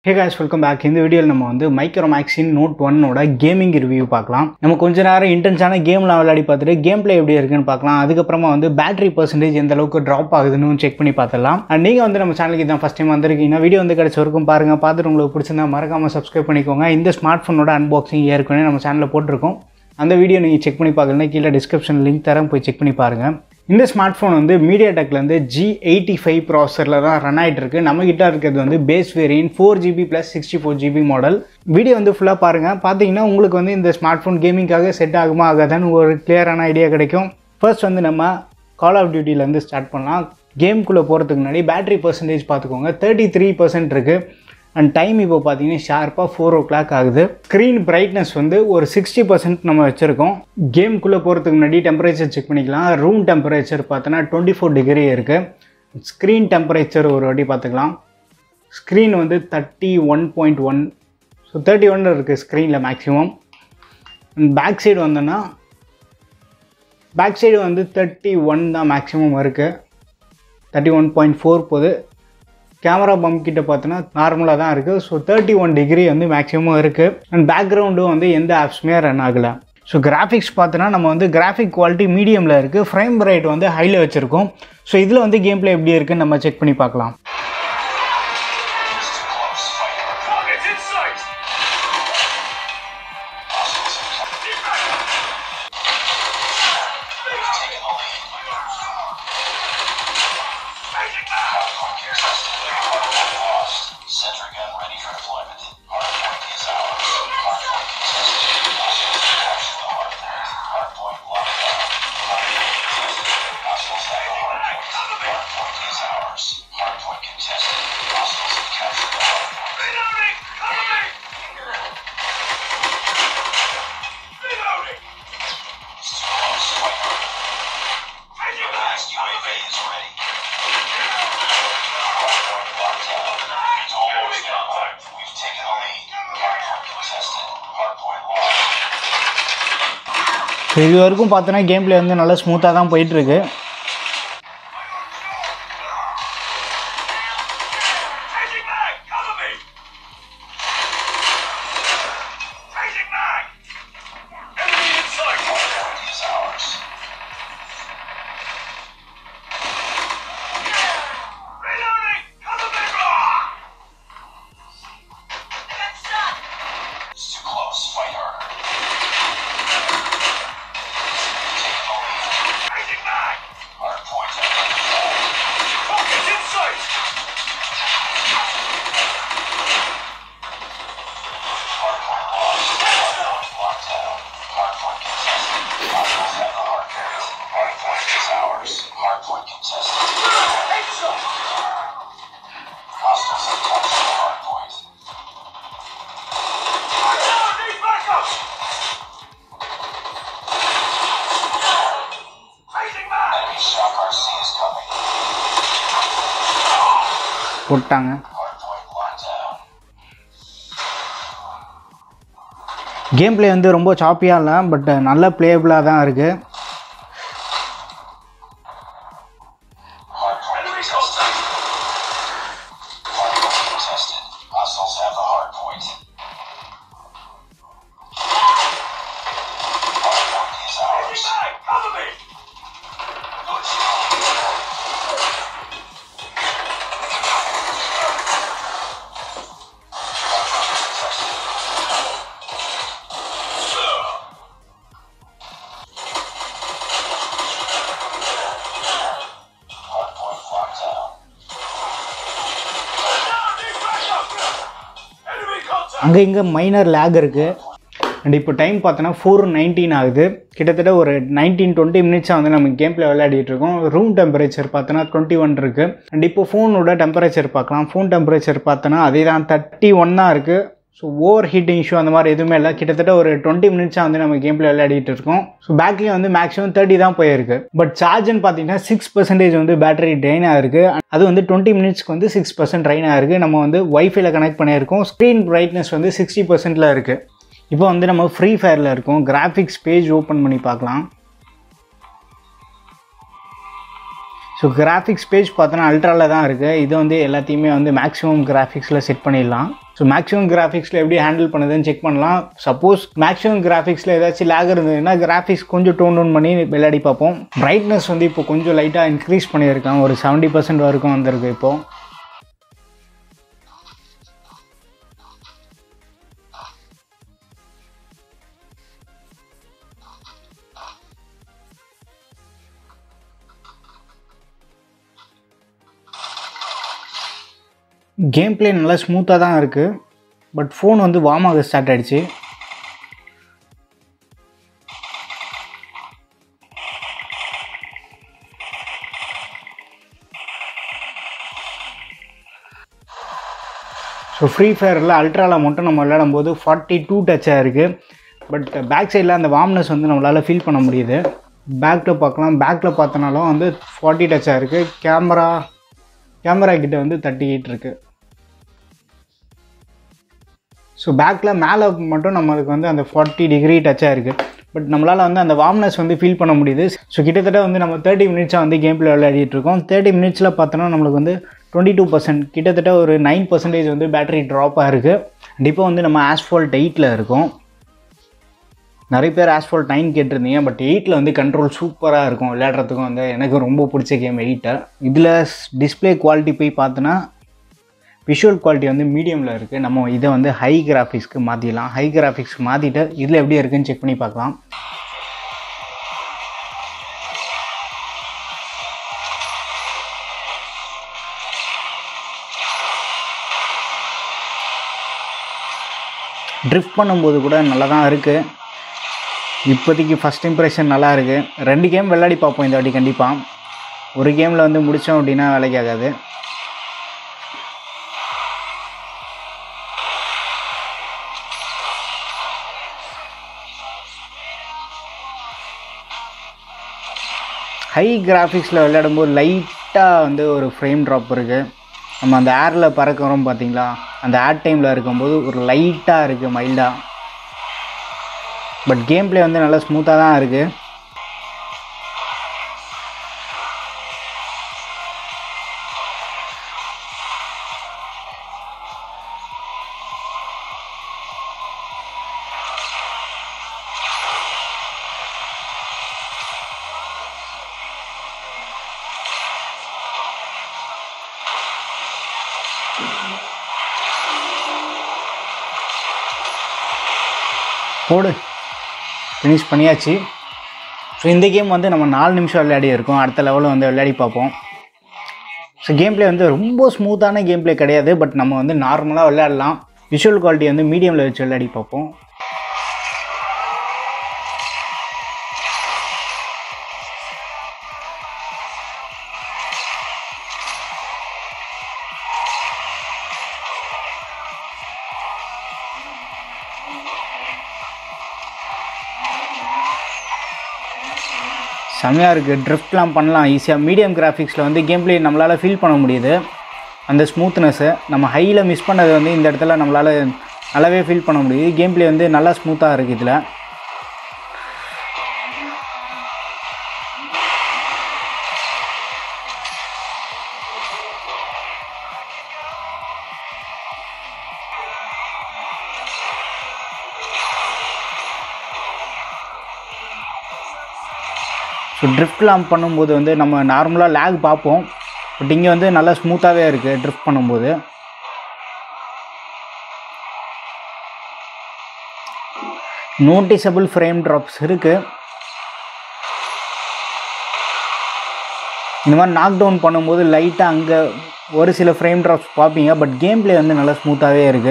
ஹே guys welcome back இந்த வீடியோவில் நம்ம வந்து மைக்ரோமேக்ஸின் நோட் ஒன்னோட கேமிங் ரிவ்யூ பார்க்கலாம் நம்ம கொஞ்ச நேரம் இன்டென்ஸான கேம்லாம் விளையாடி பார்த்துட்டு கேம் பிளே எப்படி இருக்குன்னு பார்க்கலாம் அதுக்கப்புறமா வந்து பேட்டரி பர்சன்டேஜ் எந்த அளவுக்கு ட்ராப் ஆகுதுன்னு செக் பண்ணி பார்த்துடலாம் அண்ட் நீங்கள் வந்து நம்ம சேனலுக்கு தான் ஃபஸ்ட் டைம் வந்திருக்கீங்கன்னா வீடியோ வந்து கிடைச்ச வரைக்கும் பாருங்கள் பார்த்துட்டு உங்களுக்கு பிடிச்சிருந்தா மறக்காமல் சப்ஸ்கிரைப் பண்ணிக்கோங்க இந்த ஸ்மார்ட் ஃபோனோட அன்பாக்சிங் ஏற்கனவே நம்ம சேனலில் போட்டிருக்கோம் அந்த வீடியோ நீங்கள் செக் பண்ணி பார்க்கலன்னா கீழே டிஸ்கிரிப்ஷன் லிங்க் தரேன் போய் செக் பண்ணி பாருங்கள் இந்த ஸ்மார்ட் ஃபோன் வந்து மீடியா டெக்லேருந்து ஜி எயிட்டி ஃபைவ் ப்ராசரில் தான் ரன் ஆகிட்டு இருக்கு நம்ம கிட்ட இருக்கிறது வந்து base variant four GB plus sixty four GB model video வந்து ஃபுல்லாக பாருங்கள் பார்த்தீங்கன்னா உங்களுக்கு வந்து இந்த ஸ்மார்ட் ஃபோன் கேமிங்காக செட் ஆகுமா ஆகாதான்னு ஒரு கிளியரான ஐடியா கிடைக்கும் ஃபர்ஸ்ட் வந்து நம்ம கால் ஆஃப் டியூட்டிலேருந்து ஸ்டார்ட் பண்ணலாம் கேம்குள்ளே போகிறதுக்கு முன்னாடி பேட்டரி பர்சன்டேஜ் பார்த்துக்கோங்க தேர்ட்டி த்ரீ பர்சன்ட் இருக்குது அண்ட் டைம் இப்போ பார்த்தீங்கன்னா ஷார்ப்பாக ஃபோர் ஓ கிளாக் ஆகுது ஸ்க்ரீன் பிரைட்னஸ் வந்து ஒரு சிக்ஸ்டி பர்சன்ட் நம்ம வச்சுருக்கோம் கேம்குள்ளே போகிறதுக்கு முன்னாடி டெம்பரேச்சர் செக் பண்ணிக்கலாம் ரூம் டெம்பரேச்சர் பார்த்தோன்னா டுவெண்ட்டி ஃபோர் டிகிரி இருக்குது ஸ்க்ரீன் டெம்பரேச்சர் ஒரு வாட்டி பார்த்துக்கலாம் ஸ்க்ரீன் வந்து thirty one point one so thirty one இருக்குது ஸ்க்ரீனில் மேக்ஸிமம் பேக் சைடு வந்தோன்னா பேக் சைடு வந்து தேர்ட்டி ஒன் தான் மேக்ஸிமம் இருக்குது தேர்ட்டி ஒன் பாயிண்ட் ஃபோர் போகுது கேமரா பம்ப் கிட்ட பார்த்தோன்னா நார்மலாக தான் இருக்குது ஸோ தேர்ட்டி ஒன் டிகிரி வந்து மேக்ஸிமம் இருக்குது அண்ட் பேக்ரவுண்டும் வந்து எந்த ஆப்ஸுமே ரன் ஆகலை ஸோ கிராஃபிக்ஸ் பார்த்தோன்னா நம்ம வந்து கிராஃபிக் குவாலிட்டி மீடியமில் இருக்குது ஃப்ரேம் ரேட் வந்து ஹையில் வச்சுருக்கோம் ஸோ இதில் வந்து கேம் பிளே எப்படி இருக்குன்னு நம்ம செக் பண்ணி பார்க்கலாம் Target in sight! Taking now! Sentry gun ready for deployment. Hardpoint is ours. Hardpoint contested. Hostiles capture the hardpoint. Hardpoint locked down. Hardpoint contested. Hostiles have the hardpoint. Hardpoint is ours. Hardpoint contested. Hostiles have captured the hardpoint. Reloading! Cover me! Reloading! It's too close. Fight harder. Taking back! Last UAV is ready. Hardpoint locked down. It's almost done. We've taken the lead. Hardpoint contested. Hardpoint locked. So இது வரைக்கும் பார்த்தோன்னா game play வந்து நல்லா ஸ்மூத்தாக தான் போயிட்டுருக்கு Taking back! Cover me! Taking back! Enemy in sight! Hardpoint is ours. Reloading! Cover me! It's too close. Fight harder. Taking the lead. Taking back! Hardpoint identified. Target in sight! Hardpoint lost. Hardpoint locked down. Hardpoint contested. Hostiles have the hardpoint. Hardpoint is ours. Hardpoint contested. Headshot! Hostiles have captured the hardpoint. I need backup! Taking back! Enemy shock RC is coming. போட்டாங்க Hardpoint locked down. Game play வந்து ரொம்ப சாப்பியாக இல்லை but நல்ல பிளேபிளாக தான் இருக்குது Hardpoint Enemy contested. contact! Hardpoint contested. Hostiles have the hardpoint. Hardpoint is Taking ours. back! Cover me! Good shot! Hardpoint locked down. I need backup! Enemy contact! அங்கே இங்கே minor lakh இருக்குது and இப்போ டைம் பார்த்தோன்னா four nineteen ஆகுது கிட்டத்தட்ட ஒரு nineteen twenty மினிட்ஸாக வந்து நம்ம கேம் பிளே விளையாடிட்டு இருக்கோம் ரூம் டெம்பரேச்சர் பார்த்தோன்னா டுவெண்ட்டி ஒன் இருக்குது அண்ட் இப்போ ஃபோனோட டெம்பரேச்சர் பார்க்கலாம் ஃபோன் டெம்பரேச்சர் பார்த்தோன்னா அதே தான் தேர்ட்டி ஒன் தான் இருக்குது ஸோ ஓவர் ஹீட்டிங் இஷ்யூ அந்த மாதிரி எதுவுமே இல்லை கிட்டத்தட்ட ஒரு டுவெண்ட்டி மினிட்ஸாக வந்து நம்ம கேம் பிளே விளையாடிட்டு இருக்கோம் ஸோ பேட்டரி வந்து மேக்ஸிமம் தேர்ட்டி தான் போயிருக்கு பட் சார்ஜ்னு பார்த்தீங்கன்னா சிக்ஸ் பர்சன்டேஜ் வந்து பேட்டரி ட்ரெயின் ஆயிருக்கு அது வந்து டுவெண்ட்டி மினிட்ஸ்க்கு வந்து சிக்ஸ் பர்சன்ட் ட்ரெயின் ஆயிருக்கு நம்ம வந்து வைஃபைல கனெக்ட் பண்ணியிருக்கோம் ஸ்க்ரீன் பிரைட்னஸ் வந்து சிக்ஸ்டி பர்சன்ட்டில் இருக்குது இப்போ வந்து நம்ம ஃப்ரீ ஃபயரில் இருக்கோம் கிராஃபிக்ஸ் பேஜ் ஓப்பன் பண்ணி பார்க்கலாம் ஸோ கிராஃபிக்ஸ் பேஜ் பார்த்தோன்னா அல்ட்ராவில் தான் இருக்குது இது வந்து எல்லாத்தையுமே வந்து மேக்ஸிமம் கிராஃபிக்ஸில் செட் பண்ணிடலாம் ஸோ மேக்ஸிமம் கிராஃபிக்ஸில் எப்படி ஹேண்டில் பண்ணுதுன்னு செக் பண்ணலாம் சப்போஸ் மேக்ஸிமம் கிராஃபிக்ஸில் ஏதாச்சும் லேக் இருந்ததுன்னா கிராஃபிக்ஸ் கொஞ்சம் டோன் டவுன் பண்ணி விளையாடி பார்ப்போம் பிரைட்னஸ் வந்து இப்போ கொஞ்சம் லைட்டாக இன்க்ரீஸ் பண்ணியிருக்கான் ஒரு செவன்ட்டி பர்சன்ட் வரைக்கும் வந்திருக்கு இப்போது கேம் பிளே நல்லா ஸ்மூத்தாக தான் இருக்குது பட் ஃபோன் வந்து வார்ம் ஆக ஸ்டார்ட் ஆகிடுச்சு ஸோ ஃப்ரீ ஃபயரில் அல்ட்ராவில் மட்டும் நம்ம விளையாடும் போது ஃபார்ட்டி டூ டச்சாக இருக்குது பட் பேக் சைடில் அந்த வார்ம்னஸ் வந்து நம்மளால் ஃபீல் பண்ண முடியுது பேக்கில் பார்க்கலாம் பேக்கில் பார்த்தனாலும் வந்து ஃபார்ட்டி டச்சாக இருக்குது கேமரா கேமரா கிட்ட வந்து தேர்ட்டி எயிட் இருக்குது ஸோ பேக்கில் மேலே மட்டும் நம்மளுக்கு வந்து அந்த ஃபார்ட்டி டிகிரி டச்சாக இருக்குது பட் நம்மளால் வந்து அந்த வார்ம்னஸ் வந்து ஃபீல் பண்ண முடியுது ஸோ கிட்டத்தட்ட வந்து நம்ம தேர்ட்டி மினிட்ஸாக வந்து கேம் பிளே விளையாடிட்டு இருக்கோம் தேர்ட்டி மினிட்ஸில் பார்த்தோன்னா நம்மளுக்கு வந்து டுவெண்ட்டி டூ பர்சன்ட் கிட்டத்தட்ட ஒரு நைன் பர்சன்டேஜ் வந்து பேட்டரி ட்ராப்பாக இருக்குது இப்போ வந்து நம்ம ஆஸ்ஃபால்ட் எயிட்டில் இருக்கோம் நிறைய பேர் ஆஸ்ஃபால்ட் நைன் கேட்டிருந்தீங்க பட் எயிட்டில் வந்து கண்ட்ரோல் சூப்பராக இருக்கும் விளையாடுறதுக்கும் வந்து எனக்கு ரொம்ப பிடிச்ச கேம் எயிட்டை இதில் டிஸ்பிளே குவாலிட்டி போய் பார்த்தோன்னா விஷுவல் குவாலிட்டி வந்து மீடியமில் இருக்குது நம்ம இதை வந்து ஹை கிராஃபிக்ஸ்க்கு மாற்றிடலாம் ஹை கிராஃபிக்ஸ் மாற்றிட்டு இதில் எப்படி இருக்குன்னு செக் பண்ணி பார்க்கலாம் ட்ரிஃப்ட் பண்ணும்போது கூட நல்லா தான் இருக்குது இப்போதைக்கு ஃபஸ்ட் இம்ப்ரெஷன் நல்லா இருக்குது ரெண்டு கேம் விளையாடி பார்ப்போம் இந்த வாட்டி கண்டிப்பாக ஒரு கேமில் வந்து முடித்தோம் அப்படின்னா வேலைக்கு ஆகாது ஹை கிராஃபிக்ஸில் விளையாடும்போது லைட்டாக வந்து ஒரு ஃப்ரேம் ட்ராப் இருக்குது நம்ம அந்த ஏரில் பறக்கிறோம் பார்த்தீங்களா அந்த ஏர் டைமில் இருக்கும்போது ஒரு லைட்டாக இருக்குது மைல்டாக பட் கேம் பிளே வந்து நல்லா ஸ்மூத்தாக தான் இருக்குது போடு ஃபினிஷ் பண்ணியாச்சு ஸோ இந்த கேம் வந்து நம்ம நாலு நிமிஷம் விளையாடி இருக்கோம் அடுத்த லெவலில் வந்து விளையாடி பார்ப்போம் ஸோ கேம் பிளே வந்து ரொம்ப ஸ்மூத்தான கேம் பிளே கிடையாது பட் நம்ம வந்து நார்மலாக விளையாடலாம் விஷுவல் குவாலிட்டி வந்து மீடியமில் வச்சு விளையாடி பார்ப்போம் செம்மையாக இருக்குது ட்ரிஃப்ட்லாம் பண்ணலாம் ஈஸியாக மீடியம் கிராஃபிக்ஸில் வந்து கேம் பிளே நம்மளால் ஃபீல் பண்ண முடியுது அந்த ஸ்மூத்னஸ்ஸு நம்ம ஹையில் மிஸ் பண்ணது வந்து இந்த இடத்துல நம்மளால் நல்லாவே ஃபீல் பண்ண முடியுது கேம் பிளே வந்து நல்லா ஸ்மூத்தாக இருக்குது இதில் ஸோ ட்ரிஃப்ட்லாம் பண்ணும்போது வந்து நம்ம நார்மலாக லேக் பார்ப்போம் பட் இங்கே வந்து நல்லா ஸ்மூத்தாகவே இருக்குது ட்ரிஃப்ட் பண்ணும்போது நோட்டிசபிள் ஃப்ரேம் ட்ராப்ஸ் இருக்குது இந்த மாதிரி நாக் டவுன் பண்ணும்போது லைட்டாக அங்கே ஒரு சில ஃப்ரேம் ட்ராப்ஸ் பார்ப்பீங்க பட் கேம் பிளே வந்து நல்லா ஸ்மூத்தாகவே இருக்குது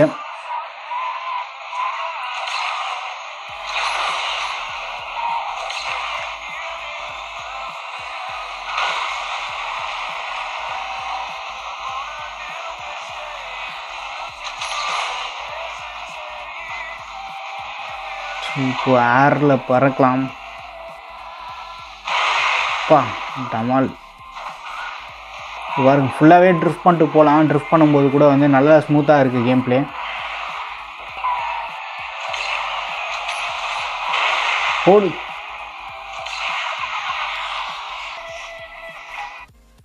இப்போ ஏரில் பறக்கலாம் பா டமால் பாருங்க ஃபுல்லாகவே ட்ரிஃப்ட் பண்ணிட்டு போகலாம் ட்ரிஃப்ட் பண்ணும்போது கூட வந்து நல்லா ஸ்மூத்தாக இருக்குது கேம் பிளே போடு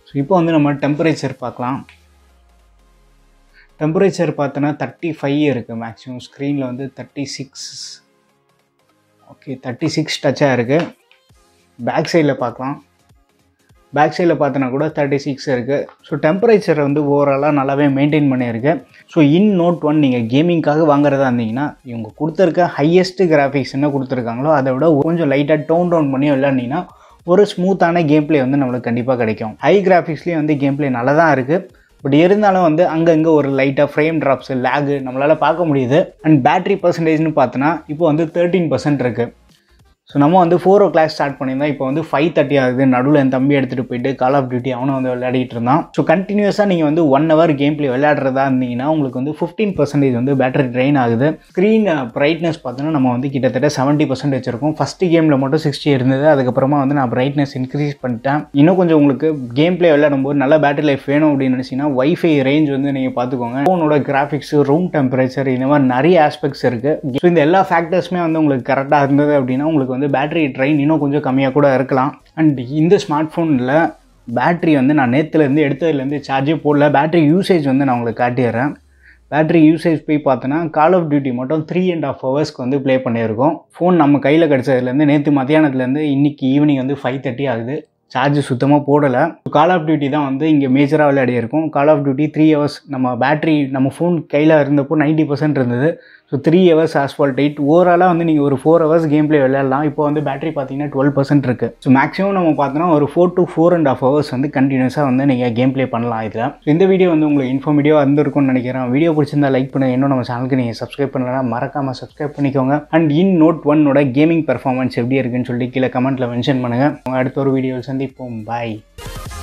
ஸோ இப்போ வந்து நம்ம டெம்பரேச்சர் பார்க்கலாம் டெம்பரேச்சர் பார்த்தோன்னா தேர்ட்டி ஃபைவ் இருக்குது மேக்ஸிமம் ஸ்க்ரீனில் வந்து thirty six okay thirty six டச்சாக இருக்குது பேக் சைடில் பார்க்கலாம் பேக் சைடில் பார்த்தோன்னா கூட தேர்ட்டி சிக்ஸ் இருக்குது ஸோ டெம்பரேச்சர் வந்து ஓவராலாக நல்லாவே மெயின்டைன் பண்ணியிருக்கு ஸோ இன் நோட் ஒன் நீங்கள் கேமிங்காக வாங்குறதா இருந்தீங்கன்னா இவங்க கொடுத்துருக்க ஹையஸ்ட் கிராஃபிக்ஸ் என்ன கொடுத்துருக்காங்களோ அதை விட கொஞ்சம் லைட்டாக டோன் டவுன் பண்ணி விளையாண்டிங்கன்னா ஒரு ஸ்மூத்தான கேம் பிளே வந்து நம்மளுக்கு கண்டிப்பாக கிடைக்கும் ஹை கிராஃபிக்ஸ்லேயும் வந்து கேம் பிளே நல்லா தான் இருக்குது பட் இருந்தாலும் வந்து அங்கங்கே ஒரு லைட்டாக ஃப்ரேம் ட்ராப்ஸு லேகு நம்மளால் பார்க்க முடியுது அண்ட் பேட்டரி பர்சன்டேஜ்னு பார்த்தோன்னா இப்போ வந்து தேர்ட்டீன் பர்சன்ட் இருக்குது ஸோ நம்ம வந்து ஃபோர் ஓ கிளாக் ஸ்டார்ட் பண்ணியிருந்தோம் இப்போ வந்து ஃபைவ் தேர்ட்டி ஆகுது நடுவில் என் தம்பி எடுத்துகிட்டு போயிட்டு கால் ஆஃப் டியூட்டி அவனும் வந்து விளையாடிட்டு இருந்தான் ஸோ கண்டினியூஸாக நீங்கள் வந்து ஒன் ஹவர் கேம் பிளே விளையாடுறதா இருந்தீங்கன்னா உங்களுக்கு வந்து ஃபிஃப்டீன் பர்சன்டேஜ் வந்து பேட்டரி ட்ரெயின் ஆகுது ஸ்க்ரீன் பிரைட்னஸ் பார்த்தோன்னா நம்ம வந்து கிட்டத்தட்ட செவன்ட்டி பர்சன்ட் வச்சிருக்கோம் ஃபஸ்ட்டு கேமில் மட்டும் சிக்ஸ்டி இருந்தது அதுக்கப்புறமா வந்து நான் பிரைட்னஸ் இன்க்ரீஸ் பண்ணிட்டேன் இன்னும் கொஞ்சம் உங்களுக்கு கேம் பிளே விளையாடும் போது நல்ல பேட்டரி லைஃப் வேணும் அப்படின்னு நினச்சிங்கன்னா வைஃபை ரேஞ்ச் வந்து நீங்கள் பார்த்துக்கோங்க ஃபோனோட கிராஃபிக்ஸ் ரூம் டெம்பரேச்சர் இந்த மாதிரி நிறைய ஆஸ்பெக்ட்ஸ் இருக்குது ஸோ இந்த எல்லா ஃபேக்டர்ஸுமே வந்து உங்களுக்கு கரெக்டாக இருந்தது அப்படின்னா உங்களுக்கு வந்து பேட்டரி ட்ரெயின் இன்னும் கொஞ்சம் கம்மியாக கூட இருக்கலாம் அண்ட் இந்த ஸ்மார்ட் ஃபோனில் பேட்டரி வந்து நான் நேற்றுலேருந்து எடுத்ததுலேருந்து சார்ஜே போடல பேட்டரி யூசேஜ் வந்து நான் உங்களுக்கு காட்டிடுறேன் பேட்டரி யூசேஜ் போய் பார்த்தோன்னா கால் ஆஃப் டியூட்டி மட்டும் த்ரீ அண்ட் ஆஃப் ஹவர்ஸ்க்கு வந்து ப்ளே பண்ணியிருக்கோம் ஃபோன் நம்ம கையில் கிடச்சதுலேருந்து நேற்று மத்தியானத்துலேருந்து இன்றைக்கி ஈவினிங் வந்து ஃபைவ் தேர்ட்டி ஆகுது சார்ஜ் சுத்தமாக போடலை கால் ஆஃப் டியூட்டி தான் வந்து இங்கே மேஜராக விளையாடி இருக்கும் call of duty three hours நம்ம பேட்டரி நம்ம ஃபோன் கையில் இருந்தப்போ நைன்ட்டி பர்சன்ட் இருந்தது so three hours asphalt eight ஓவராலாக வந்து நீங்கள் ஒரு ஃபோர் ஹவர்ஸ் கேம் பிளே விளையாடலாம் இப்போ வந்து பேட்டரி பார்த்தீங்கன்னா டுவெல் பர்சன்ட் இருக்குது ஸோ மேக்ஸிமம் நம்ம பார்த்தோன்னா ஒரு four to four and half hours வந்து கண்டினியூஸாக வந்து நீங்கள் கேம் பிளே பண்ணலாம் இதில் ஸோ இந்த வீடியோ வந்து உங்களுக்கு இன்ஃபர்மேட்டிவாக இருந்திருக்கும்னு நினைக்கிறேன் வீடியோ பிடிச்சிருந்தா லைக் பண்ணுங்கள் இன்னும் நம்ம சேனலுக்கு நீங்கள் சப்ஸ்கிரைப் பண்ணலன்னா மறக்காமல் சப்ஸ்கிரைப் பண்ணிக்கோங்க அண்ட் இன் நோட் ஒன்னோட கேமிங் பெர்ஃபார்மன்ஸ் எப்படி இருக்குன்னு சொல்லி கீழே கமெண்ட்டில் மென்ஷன் பண்ணுங்கள் அடுத்த ஒரு வீடியோவில் சந்திப்போம் பாய்